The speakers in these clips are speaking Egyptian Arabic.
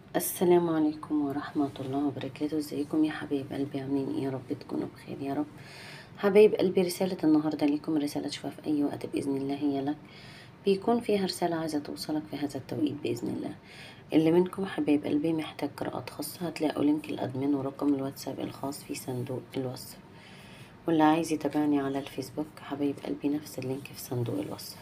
السلام عليكم ورحمة الله وبركاته ازيكم يا حبايب قلبي عاملين ايه يا رب تكونوا بخير يا رب حبايب قلبي رسالة النهاردة ليكم رسالة تشوفها في أي وقت بإذن الله هي لك بيكون فيها رسالة عايزة توصلك في هذا التوقيت بإذن الله اللي منكم حبايب قلبي محتاج قراءات خاصة هتلاقوا لينك الأدمن ورقم الواتساب الخاص في صندوق الوصف واللي عايز يتابعني على الفيسبوك حبايب قلبي نفس اللينك في صندوق الوصف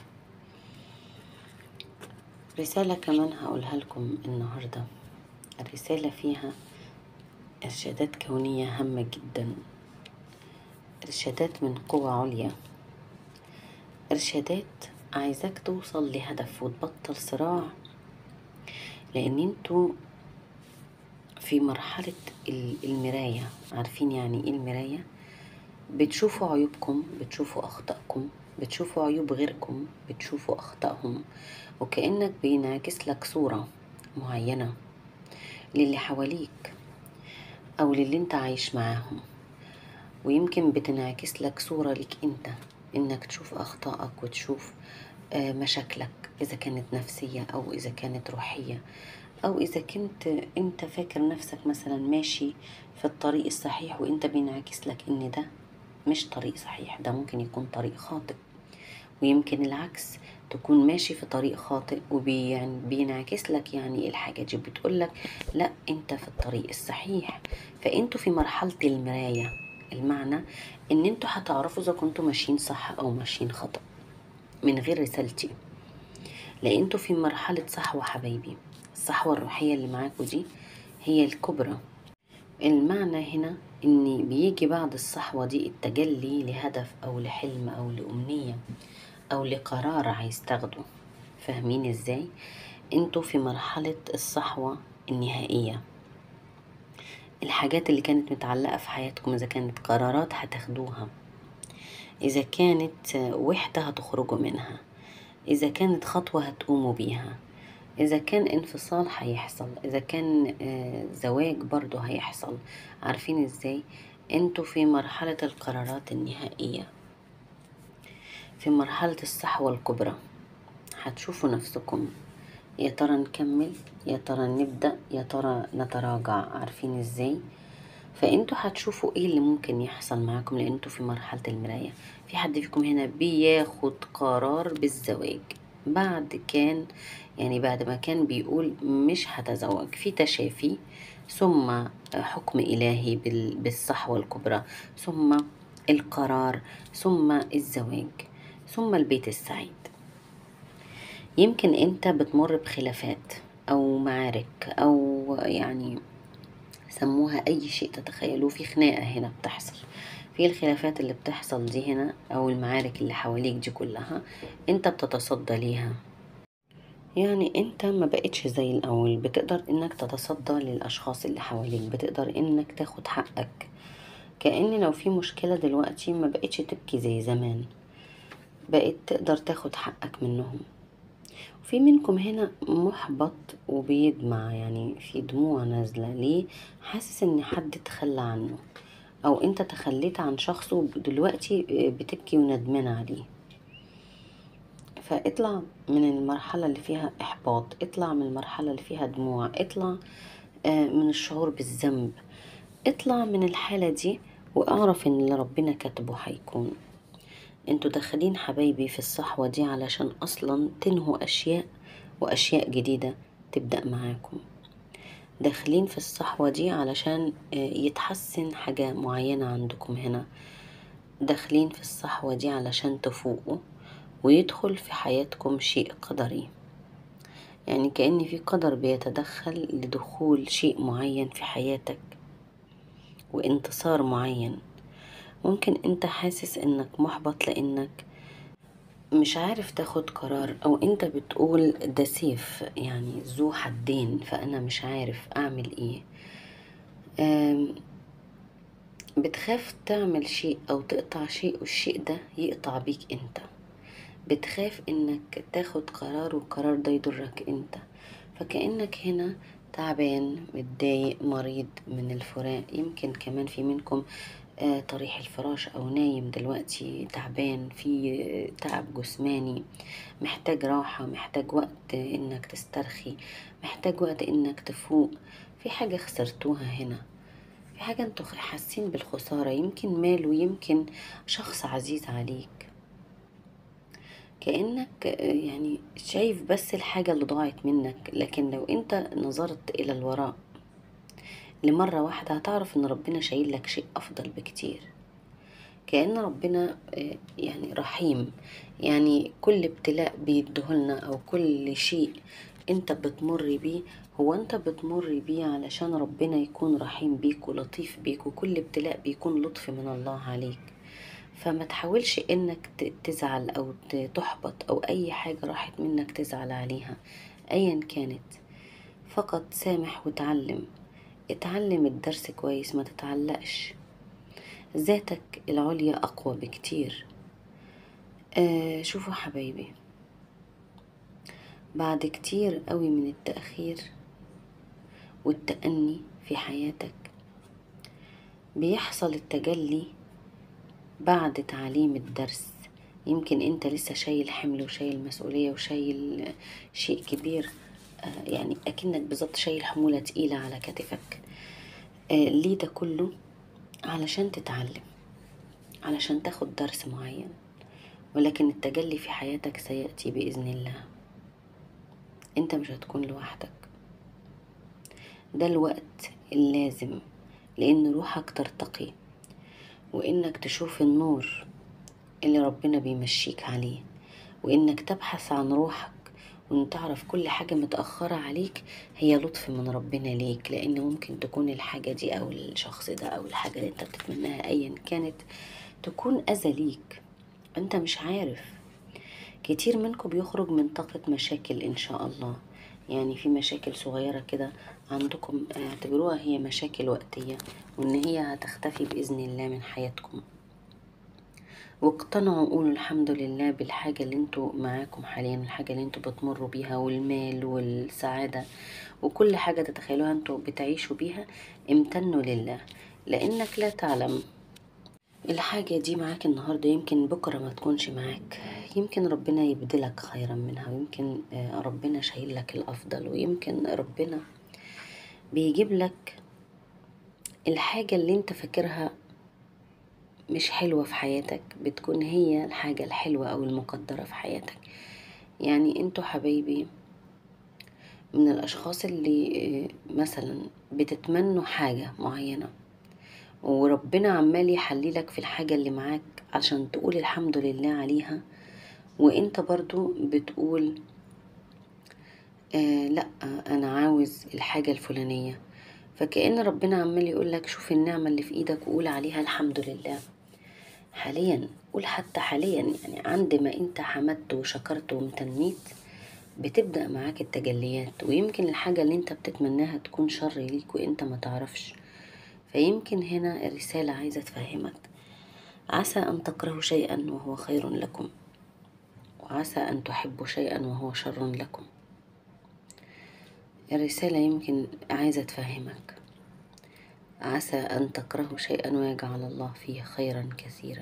رسالة كمان هقولها لكم النهاردة الرسالة فيها إرشادات كونية هامة جدا إرشادات من قوة عليا إرشادات عايزاك توصل لهدف وتبطل صراع لأن انتوا في مرحلة المراية عارفين يعني ايه المراية بتشوفوا عيوبكم بتشوفوا أخطائكم بتشوفوا عيوب غيركم بتشوفوا أخطائهم وكأنك بينعكس لك صورة معينة للي حواليك أو للي انت عايش معاهم ويمكن بتنعكس لك صورة لك انت انك تشوف أخطائك وتشوف مشاكلك إذا كانت نفسية أو إذا كانت روحية أو إذا كنت أنت فاكر نفسك مثلا ماشي في الطريق الصحيح وأنت بينعكس لك إن ده مش طريق صحيح ده ممكن يكون طريق خاطئ ويمكن العكس تكون ماشي في طريق خاطئ وبينعكس لك يعني الحاجة دي بتقول لك لا انت في الطريق الصحيح فانتوا في مرحلة المراية المعنى ان انتوا هتعرفوا اذا كنتوا ماشيين صح او ماشيين خطأ من غير رسالتي لان انتوا في مرحلة صحوة حبايبي الصحوة الروحية اللي معاكوا دي هي الكبرى المعنى هنا ان بيجي بعد الصحوة دي التجلي لهدف او لحلم او لأمنية او لقرار عايز تاخده فاهمين ازاي انتوا في مرحلة الصحوة النهائية الحاجات اللي كانت متعلقة في حياتكم اذا كانت قرارات هتاخدوها اذا كانت وحدة هتخرجوا منها اذا كانت خطوة هتقوموا بيها اذا كان انفصال هيحصل اذا كان زواج برضو هيحصل عارفين ازاي انتوا في مرحلة القرارات النهائية في مرحلة الصحوة الكبرى هتشوفوا نفسكم يا ترى نكمل يا ترى نبدأ يا ترى نتراجع عارفين ازاي فانتوا هتشوفوا ايه اللي ممكن يحصل معاكم لان انتوا في مرحلة المراية في حد فيكم هنا بياخد قرار بالزواج بعد كان يعني بعد ما كان بيقول مش هتزوج في تشافي ثم حكم إلهي بالصحوة الكبرى ثم القرار ثم الزواج ثم البيت السعيد يمكن انت بتمر بخلافات او معارك او يعني سموها اي شيء تتخيلوه في خناقة هنا بتحصل في الخلافات اللي بتحصل دي هنا او المعارك اللي حواليك دي كلها انت بتتصدى ليها يعني انت ما بقتش زي الاول بتقدر انك تتصدى للاشخاص اللي حواليك بتقدر انك تاخد حقك كأن لو في مشكلة دلوقتي ما بقتش تبكي زي زمان بقيت تقدر تاخد حقك منهم وفي منكم هنا محبط وبيدمع يعني في دموع نازلة ليه حاسس ان حد تخلى عنه او انت تخليت عن شخص ودلوقتي بتبكي وندمان عليه فاطلع من المرحلة اللي فيها إحباط اطلع من المرحلة اللي فيها دموع اطلع من الشعور بالذنب اطلع من الحالة دي واعرف ان اللي ربنا كاتبه هيكون انتوا داخلين حبايبي في الصحوة دي علشان اصلا تنهوا اشياء واشياء جديدة تبدأ معاكم داخلين في الصحوة دي علشان يتحسن حاجة معينة عندكم هنا داخلين في الصحوة دي علشان تفوقوا ويدخل في حياتكم شيء قدري يعني كأن في قدر بيتدخل لدخول شيء معين في حياتك وانتصار معين ممكن انت حاسس انك محبط لانك مش عارف تاخد قرار او انت بتقول ده سيف يعني ذو حدين فانا مش عارف اعمل ايه بتخاف تعمل شيء او تقطع شيء والشيء ده يقطع بيك انت بتخاف انك تاخد قرار والقرار ده يضرك انت فكأنك هنا تعبان متضايق مريض من الفراق يمكن كمان في منكم آه، طريح الفراش او نايم دلوقتي تعبان في آه، تعب جسماني محتاج راحة محتاج وقت انك تسترخي محتاج وقت انك تفوق في حاجة خسرتوها هنا في حاجة انتوا حاسين بالخسارة يمكن مال ويمكن شخص عزيز عليك كأنك يعني شايف بس الحاجة اللي ضاعت منك لكن لو انت نظرت الى الوراء لمرة واحدة هتعرف ان ربنا شايل لك شيء افضل بكتير كأن ربنا آه، يعني رحيم يعني كل ابتلاء بيديهولنا او كل شيء انت بتمر بيه هو انت بتمر بيه علشان ربنا يكون رحيم بيك ولطيف بيك وكل ابتلاء بيكون لطف من الله عليك فما تحاولش انك ت- تزعل او ت- تحبط او اي حاجة راحت منك تزعل عليها ايا كانت فقط سامح وتعلم اتعلم الدرس كويس ما تتعلقش ذاتك العليا اقوى بكتير آه شوفوا حبايبي بعد كتير قوي من التأخير والتأني في حياتك بيحصل التجلي بعد تعليم الدرس يمكن انت لسه شايل حمل وشايل مسؤولية وشايل شيء كبير آه، يعني اكنك بالظبط شايل حمولة تقيلة على كتفك آه، ليه ده كله علشان تتعلم علشان تاخد درس معين ولكن التجلي في حياتك سيأتي بإذن الله انت مش هتكون لوحدك ده الوقت اللازم لان روحك ترتقي وانك تشوف النور اللي ربنا بيمشيك عليه وانك تبحث عن روحك وان تعرف كل حاجة متأخرة عليك هي لطف من ربنا ليك لان ممكن تكون الحاجة دي او الشخص ده او الحاجة اللي انت بتتمناها ايا كانت تكون اذى ليك انت مش عارف كتير منكم بيخرج من طاقة مشاكل إن شاء الله يعني في مشاكل صغيرة كده عندكم اعتبروها هي مشاكل وقتية وإن هي هتختفي بإذن الله من حياتكم واقتنعوا قولوا الحمد لله بالحاجة اللي انتوا معاكم حاليا الحاجة اللي انتوا بتمروا بيها والمال والسعادة وكل حاجة تتخيلوها انتوا بتعيشوا بيها امتنوا لله لأنك لا تعلم الحاجة دي معاك النهاردة يمكن بكرة ما تكونش معاك يمكن ربنا يبدلك خيرا منها ويمكن آه، ربنا شايل لك الأفضل ويمكن ربنا بيجيب لك الحاجة اللي انت فاكرها مش حلوة في حياتك بتكون هي الحاجة الحلوة أو المقدرة في حياتك يعني انتوا حبايبي من الأشخاص اللي آه، مثلا بتتمنوا حاجة معينة وربنا عمال يحللك في الحاجة اللي معاك عشان تقول الحمد لله عليها وانت برضو بتقول آه لا انا عاوز الحاجة الفلانية فكأن ربنا عمال يقولك شوف النعمة اللي في ايدك وقول عليها الحمد لله حاليا قول حتى حاليا يعني عند ما انت حمدت وشكرت وامتنيت بتبدأ معاك التجليات ويمكن الحاجة اللي انت بتتمناها تكون شر ليك وانت ما تعرفش فيمكن هنا الرسالة عايزة تفهمك عسى أن تكرهوا شيئا وهو خير لكم وعسى أن تحبوا شيئا وهو شر لكم الرسالة يمكن عايزة تفهمك عسى أن تكرهوا شيئا ويجعل الله فيه خيرا كثيرا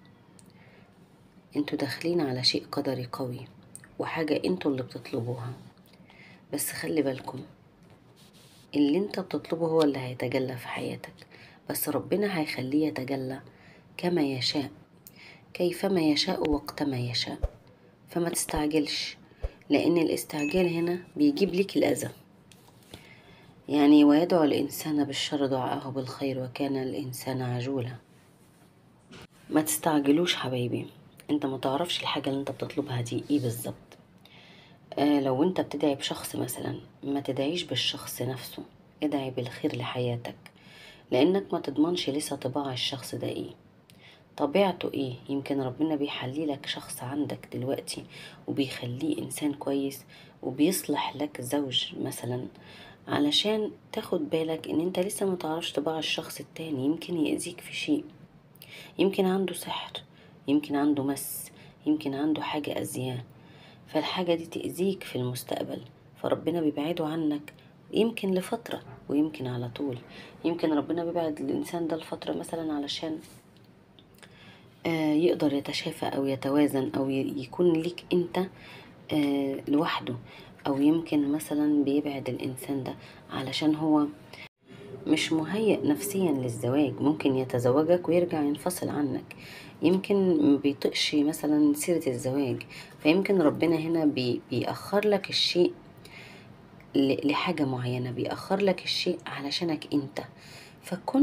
انتوا داخلين على شيء قدري قوي وحاجة انتوا اللي بتطلبوها بس خلي بالكم اللي انت بتطلبه هو اللي هيتجلى في حياتك بس ربنا هيخليه يتجلى كما يشاء كيفما يشاء وقتما يشاء فما تستعجلش لان الاستعجال هنا بيجيب لك الاذى يعني ويدعو الانسان بالشر دعاءه بالخير وكان الانسان عجولا ما تستعجلوش حبايبي انت ما تعرفش الحاجه اللي انت بتطلبها دي ايه بالظبط آه لو انت بتدعي بشخص مثلا ما تدعيش بالشخص نفسه ادعي بالخير لحياتك لانك ما تضمنش لسه طباع الشخص ده ايه طبيعته ايه يمكن ربنا بيحلي لك شخص عندك دلوقتي وبيخليه انسان كويس وبيصلح لك زوج مثلا علشان تاخد بالك ان انت لسه ما تعرفش طباع الشخص التاني يمكن يأذيك في شيء يمكن عنده سحر يمكن عنده مس يمكن عنده حاجة أذياه فالحاجة دي تأذيك في المستقبل فربنا بيبعده عنك يمكن لفترة ويمكن على طول يمكن ربنا بيبعد الإنسان ده لفترة مثلا علشان آه، يقدر يتشافى أو يتوازن أو ي- يكون ليك أنت آه، لوحده او يمكن مثلا بيبعد الانسان ده علشان هو مش مهيئ نفسيا للزواج ممكن يتزوجك ويرجع ينفصل عنك يمكن ما بيطقش مثلا سيرة الزواج فيمكن ربنا هنا بي بيأخر لك الشيء ل- لحاجة معينة بيأخر لك الشيء علشانك انت فكن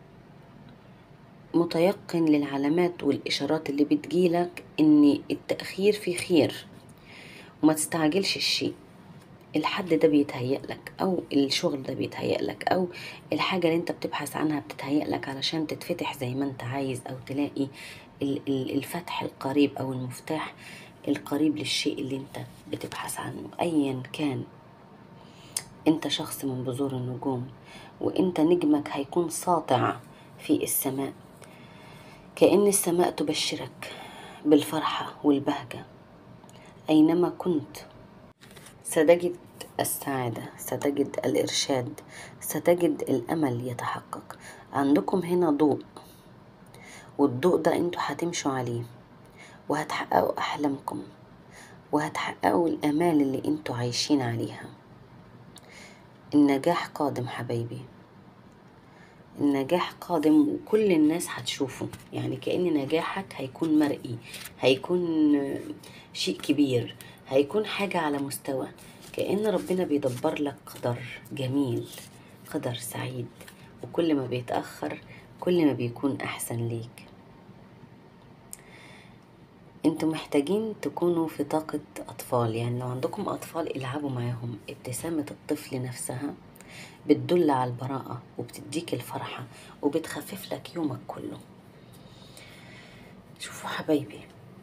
متيقن للعلامات والإشارات اللي بتجيلك إن التأخير فيه خير وما تستعجلش الشيء الحد ده بيتهيأ لك أو الشغل ده بيتهيأ لك أو الحاجة اللي أنت بتبحث عنها بتتهيأ لك علشان تتفتح زي ما أنت عايز أو تلاقي ال- ال- الفتح القريب أو المفتاح القريب للشيء اللي أنت بتبحث عنه أيا كان أنت شخص من بذور النجوم وأنت نجمك هيكون ساطع في السماء كأن السماء تبشرك بالفرحة والبهجة أينما كنت ستجد السعادة ستجد الإرشاد ستجد الأمل يتحقق عندكم هنا ضوء والضوء ده انتوا هتمشوا عليه وهتحققوا أحلامكم وهتحققوا الآمال اللي انتوا عايشين عليها النجاح قادم حبايبي النجاح قادم وكل الناس هتشوفه يعني كأن نجاحك هيكون مرئي هيكون شيء كبير هيكون حاجة على مستوى كأن ربنا بيدبر لك قدر جميل قدر سعيد وكل ما بيتأخر كل ما بيكون أحسن ليك انتوا محتاجين تكونوا في طاقة أطفال يعني لو عندكم أطفال العبوا معاهم ابتسامة الطفل نفسها بتدل على البراءة وبتديك الفرحة وبتخفف لك يومك كله شوفوا حبايبي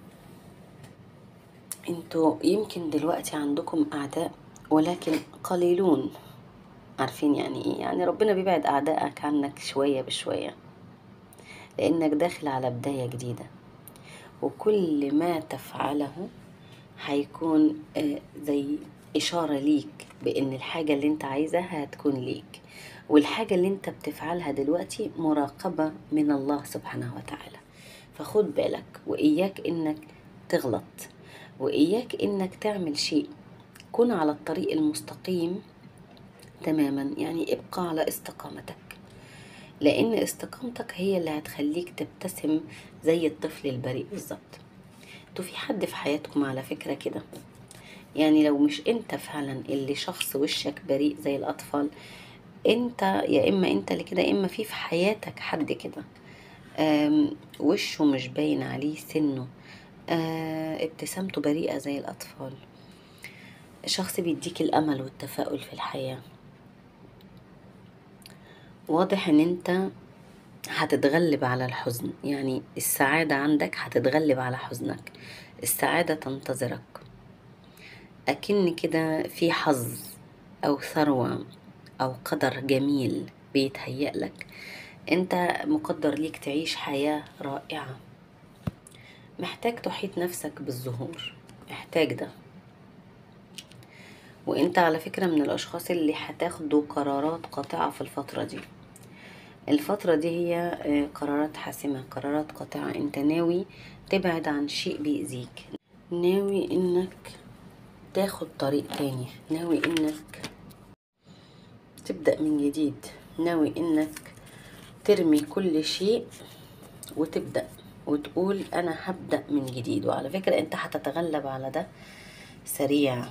انتوا يمكن دلوقتي عندكم أعداء ولكن قليلون عارفين يعني ايه يعني ربنا بيبعد أعدائك عنك شوية بشوية لأنك داخل على بداية جديدة وكل ما تفعله هيكون آه، زي إشارة ليك بإن الحاجة اللي انت عايزها هتكون ليك والحاجة اللي انت بتفعلها دلوقتي مراقبة من الله سبحانه وتعالى فخد بالك وإياك إنك تغلط وإياك إنك تعمل شيء كن على الطريق المستقيم تماما يعني ابقى على استقامتك لأن استقامتك هي اللي هتخليك تبتسم زي الطفل البريء بالظبط انتوا في حد في حياتكم على فكرة كده يعني لو مش انت فعلا اللي شخص وشك بريء زي الأطفال انت يا إما انت اللي كده يا إما في في حياتك حد كده آم، وشه مش باين عليه سنه آه، ابتسامته بريئة زي الأطفال شخص بيديك الأمل والتفاؤل في الحياة واضح ان انت هتتغلب على الحزن يعني السعادة عندك هتتغلب على حزنك السعادة تنتظرك أكن كده في حظ أو ثروة أو قدر جميل بيتهيأ لك أنت مقدر ليك تعيش حياة رائعة محتاج تحيط نفسك بالزهور محتاج ده وانت على فكرة من الأشخاص اللي هتاخدوا قرارات قاطعة في الفترة دي الفترة دي هي آه، قرارات حاسمة قرارات قاطعة انت ناوي تبعد عن شيء بيأذيك ناوي انك تاخد طريق تاني ناوي انك تبدأ من جديد ناوي انك ترمي كل شيء وتبدأ وتقول انا هبدأ من جديد وعلى فكرة انت هتتغلب على ده سريع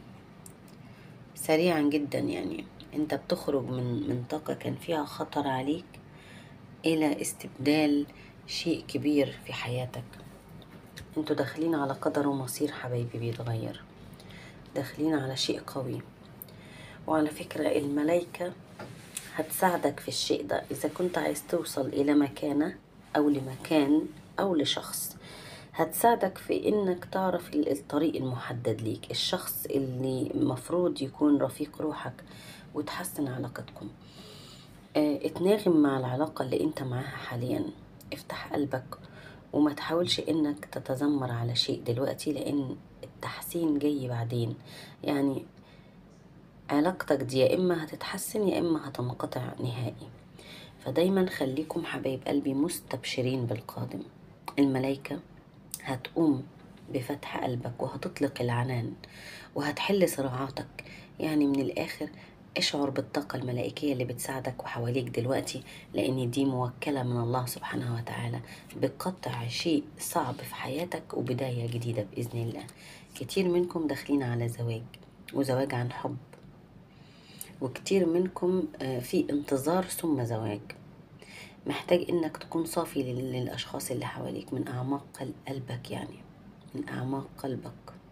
سريعا جدا يعني انت بتخرج من منطقة كان فيها خطر عليك الى استبدال شيء كبير في حياتك انتوا داخلين على قدر ومصير حبايبي بيتغير داخلين على شيء قوي وعلى فكرة الملايكة هتساعدك في الشيء ده إذا كنت عايز توصل إلى مكانة أو لمكان أو لشخص هتساعدك في إنك تعرف ال- الطريق المحدد ليك الشخص اللي مفروض يكون رفيق روحك وتحسن علاقتكم آه، اتناغم مع العلاقة اللي انت معاها حاليا افتح قلبك وما تحاولش انك تتذمر على شيء دلوقتي لان التحسين جاي بعدين يعني علاقتك دي يا اما هتتحسن يا اما هتنقطع نهائي فدايما خليكم حبايب قلبي مستبشرين بالقادم الملايكة هتقوم بفتح قلبك وهتطلق العنان وهتحل صراعاتك يعني من الآخر اشعر بالطاقة الملائكية اللي بتساعدك وحواليك دلوقتي لأن دي موكلة من الله سبحانه وتعالى بقطع شيء صعب في حياتك وبداية جديدة بإذن الله كتير منكم داخلين على زواج وزواج عن حب وكتير منكم آه، في انتظار ثم زواج محتاج انك تكون صافي لل- للاشخاص اللي حواليك من اعماق قل- قلبك يعني من اعماق قلبك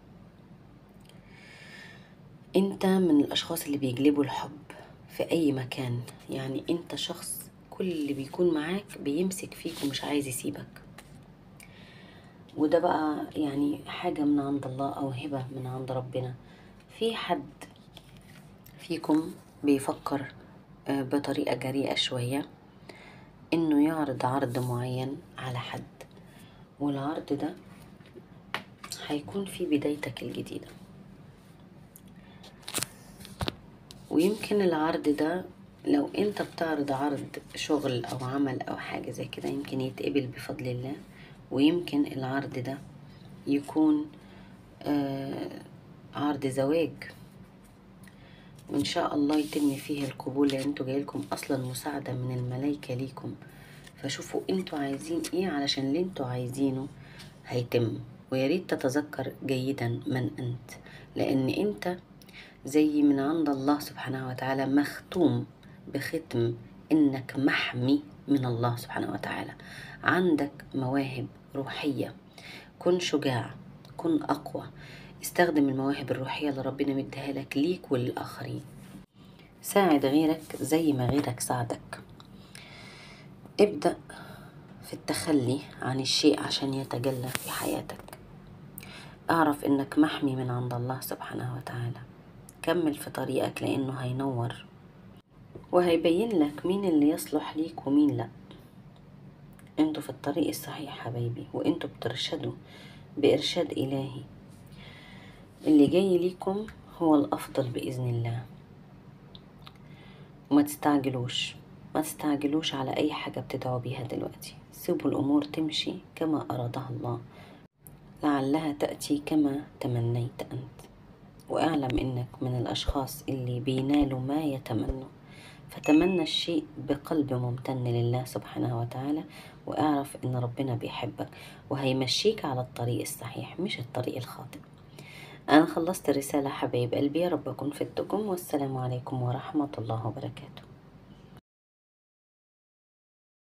انت من الاشخاص اللي بيجلبوا الحب في اي مكان يعني انت شخص كل اللي بيكون معاك بيمسك فيك ومش عايز يسيبك وده بقى يعني حاجة من عند الله أو هبة من عند ربنا في حد فيكم بيفكر آه، بطريقة جريئة شوية إنه يعرض عرض معين على حد والعرض ده هيكون في بدايتك الجديدة ويمكن العرض ده لو انت بتعرض عرض شغل او عمل او حاجة زي كده يمكن يتقبل بفضل الله ويمكن العرض ده يكون آه عرض زواج وان شاء الله يتم فيه القبول لان انتوا جايلكم اصلا مساعدة من الملايكة ليكم فشوفوا انتوا عايزين ايه علشان اللي انتوا عايزينه هيتم وياريت تتذكر جيدا من انت لان انت زي من عند الله سبحانه وتعالى مختوم بختم انك محمي من الله سبحانه وتعالى عندك مواهب روحية كن شجاع كن اقوى استخدم المواهب الروحية اللي ربنا مديها لك ليك وللآخرين ساعد غيرك زي ما غيرك ساعدك ابدأ في التخلي عن الشيء عشان يتجلى في حياتك اعرف انك محمي من عند الله سبحانه وتعالى كمل في طريقك لانه هينور وهيبين لك مين اللي يصلح ليك ومين لا انتوا في الطريق الصحيح حبايبي وانتوا بترشدوا بإرشاد إلهي اللي جاي ليكم هو الأفضل بإذن الله وما تستعجلوش ما تستعجلوش على أي حاجة بتدعوا بيها دلوقتي سيبوا الأمور تمشي كما أرادها الله لعلها تأتي كما تمنيت أنت واعلم إنك من الأشخاص اللي بينالوا ما يتمنوا فتمنى الشيء بقلب ممتن لله سبحانه وتعالى واعرف إن ربنا بيحبك وهيمشيك على الطريق الصحيح مش الطريق الخاطئ أنا خلصت الرسالة حبايب قلبي يا رب أكون فدتكم والسلام عليكم ورحمة الله وبركاته